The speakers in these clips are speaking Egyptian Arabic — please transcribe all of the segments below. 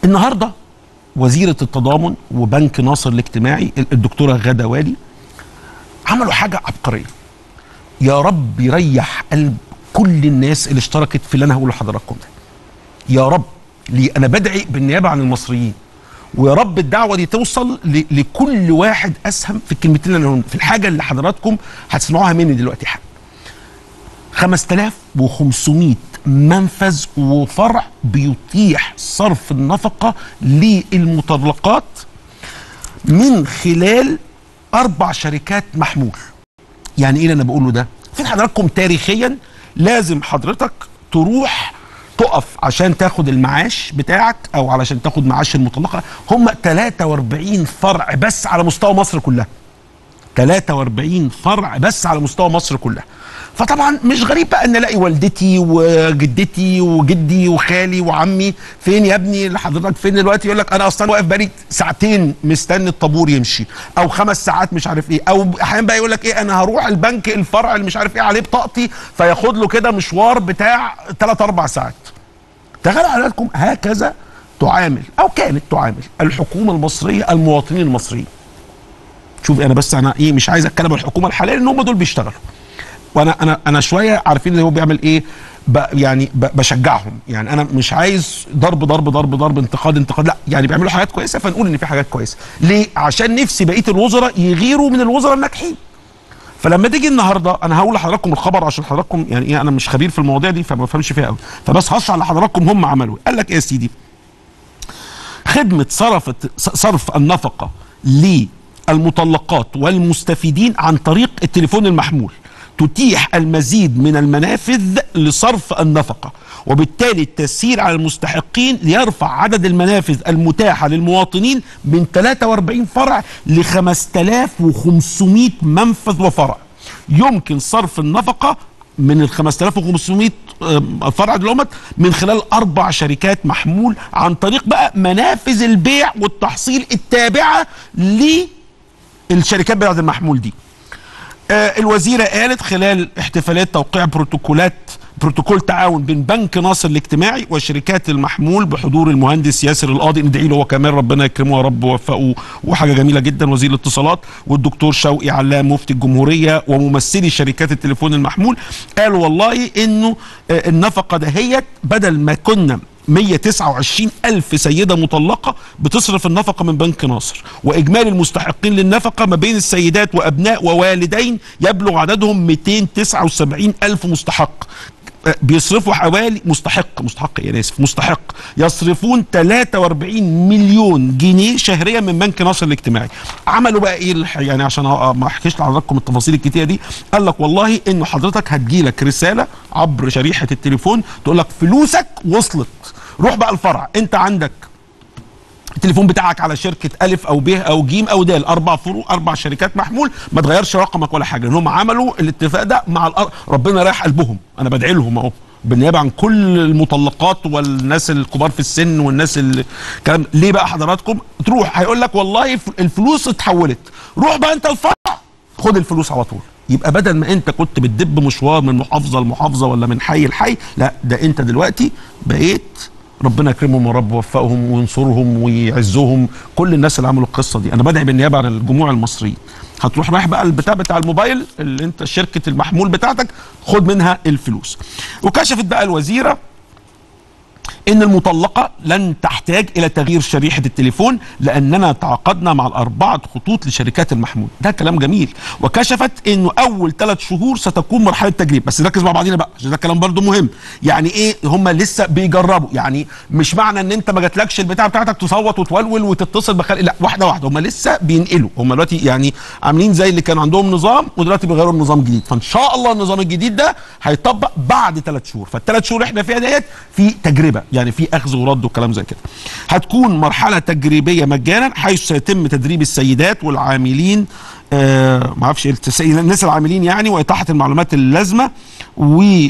النهارده وزيره التضامن وبنك ناصر الاجتماعي الدكتوره غاده والي عملوا حاجه عبقريه يا رب يريح قلب كل الناس اللي اشتركت في اللي انا هقوله لحضراتكم ده يا رب لي انا بدعي بالنيابه عن المصريين ويا رب الدعوه دي توصل ل- لكل واحد اسهم في الكلمتين اللي أنا- في الحاجه اللي حضراتكم هتسمعوها مني دلوقتي حالا 5500 منفذ وفرع بيتيح صرف النفقه للمطلقات من خلال اربع شركات محمول يعني ايه اللي انا بقوله ده في حضراتكم تاريخيا لازم حضرتك تروح تقف عشان تاخد المعاش بتاعك او علشان تاخد معاش المطلقه هم 43 فرع بس على مستوى مصر كلها 43 فرع بس على مستوى مصر كلها فطبعا مش غريب بقى ان الاقي والدتي وجدتي وجدي وخالي وعمي فين يا ابني اللي حضرتك فين دلوقتي يقول لك انا اصلا واقف بقالي ساعتين مستني الطابور يمشي او خمس ساعات مش عارف ايه او احيانا بقى يقول لك ايه انا هروح البنك الفرع اللي مش عارف ايه عليه بطاقتي فياخد له كده مشوار بتاع 3 4 ساعات تخيلوا حضراتكم هكذا تعامل او كانت تعامل الحكومه المصريه المواطنين المصريين شوف انا بس انا ايه مش عايز اتكلم عن الحكومه الحاليه لان هم دول بيشتغلوا وانا انا انا شويه عارفين اللي هو بيعمل ايه ب يعني ب بشجعهم يعني انا مش عايز ضرب ضرب ضرب ضرب انتقاد انتقاد لا يعني بيعملوا حاجات كويسه فنقول ان في حاجات كويسه ليه عشان نفسي بقيه الوزراء يغيروا من الوزراء الناجحين فلما تيجي النهارده انا هقول لحضراتكم الخبر عشان حضراتكم يعني ايه انا مش خبير في المواضيع دي فما بفهمش فيها قوي فبس هشرح لحضراتكم هم عملوا إيه. قال لك ايه يا سيدي خدمه صرفت صرف النفقه للمطلقات والمستفيدين عن طريق التليفون المحمول تتيح المزيد من المنافذ لصرف النفقه وبالتالي التسهيل على المستحقين ليرفع عدد المنافذ المتاحه للمواطنين من 43 فرع ل 5500 منفذ وفرع يمكن صرف النفقه من ال 5500 آه، فرع دلوقتي من خلال اربع شركات محمول عن طريق بقى منافذ البيع والتحصيل التابعه للشركات بتاعت المحمول دي. آه، الوزيره قالت خلال احتفالات توقيع بروتوكولات بروتوكول تعاون بين بنك ناصر الاجتماعي وشركات المحمول بحضور المهندس ياسر القاضي ندعي له هو كمان ربنا يكرمه يا رب ويوفقه وحاجه جميله جدا وزير الاتصالات والدكتور شوقي علام مفتي الجمهوريه وممثلي شركات التليفون المحمول قالوا والله انه آه، النفقه دهيت بدل ما كنا 129 ألف سيدة مطلقة بتصرف النفقة من بنك ناصر وإجمالي المستحقين للنفقة ما بين السيدات وأبناء ووالدين يبلغ عددهم 279 ألف مستحق آه، بيصرفوا حوالي مستحق مستحق يا اسف مستحق يصرفون 43 مليون جنيه شهريا من بنك ناصر الاجتماعي عملوا بقى ايه الح- يعني عشان أ- ما احكيش لحضراتكم التفاصيل الكتيره دي قال لك والله انه حضرتك هتجيلك رساله عبر شريحه التليفون تقول لك فلوسك وصلت روح بقى الفرع انت عندك التليفون بتاعك على شركه الف او ب او ج او د اربع فروع اربع شركات محمول ما تغيرش رقمك ولا حاجه لان هم عملوا الاتفاق ده مع الأر... ربنا رايح قلبهم انا بدعي لهم اهو بالنيابه عن كل المطلقات والناس الكبار في السن والناس اللي كلام ليه بقى حضراتكم تروح هيقول لك والله ف- الفلوس اتحولت روح بقى انت الفرع خد الفلوس على طول يبقى بدل ما انت كنت بتدب مشوار من محافظه لمحافظه ولا من حي لحي لا ده انت دلوقتي بقيت ربنا يكرمهم يا رب ويوفقهم وينصرهم ويعزهم كل الناس اللي عملوا القصه دي انا بدعي بالنيابه عن الجموع المصريين هتروح رايح بقى البتاع بتاع الموبايل اللي انت شركه المحمول بتاعتك خد منها الفلوس وكشفت بقى الوزيره ان المطلقه لن تحتاج الى تغيير شريحه التليفون لاننا تعاقدنا مع الاربعه خطوط لشركات المحمول ده كلام جميل وكشفت انه اول ثلاث شهور ستكون مرحله تجريب بس ركز مع بعضينا بقى عشان ده كلام برضو مهم يعني ايه هم لسه بيجربوا يعني مش معنى ان انت ما جاتلكش البتاع بتاعتك تصوت وتولول وتتصل بخلق لا واحده واحده هم لسه بينقلوا هم دلوقتي يعني عاملين زي اللي كان عندهم نظام ودلوقتي بيغيروا النظام جديد فان شاء الله النظام الجديد ده هيطبق بعد ثلاث شهور فالثلاث شهور احنا فيها ديت في تجربه يعني في اخذ ورد وكلام زي كده هتكون مرحله تجريبيه مجانا حيث سيتم تدريب السيدات والعاملين آه ما اعرفش إيه التس- الناس العاملين يعني واتاحه المعلومات اللازمه ولو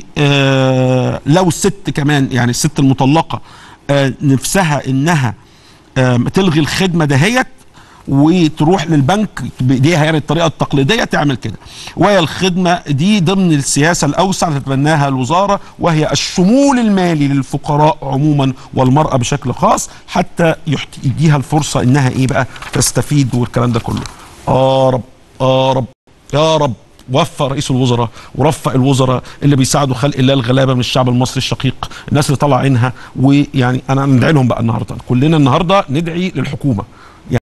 الست كمان يعني الست المطلقه آه نفسها انها آه تلغي الخدمه دهيت وتروح للبنك بايديها يعني الطريقه التقليديه تعمل كده وهي الخدمه دي ضمن السياسه الاوسع اللي تتبناها الوزاره وهي الشمول المالي للفقراء عموما والمراه بشكل خاص حتى يحت- يديها الفرصه انها ايه بقى تستفيد والكلام ده كله اه رب اه رب يا رب وفق رئيس الوزراء ورفق الوزراء اللي بيساعدوا خلق الله الغلابه من الشعب المصري الشقيق الناس اللي طلع عينها ويعني انا ندعي لهم بقى النهارده كلنا النهارده ندعي للحكومه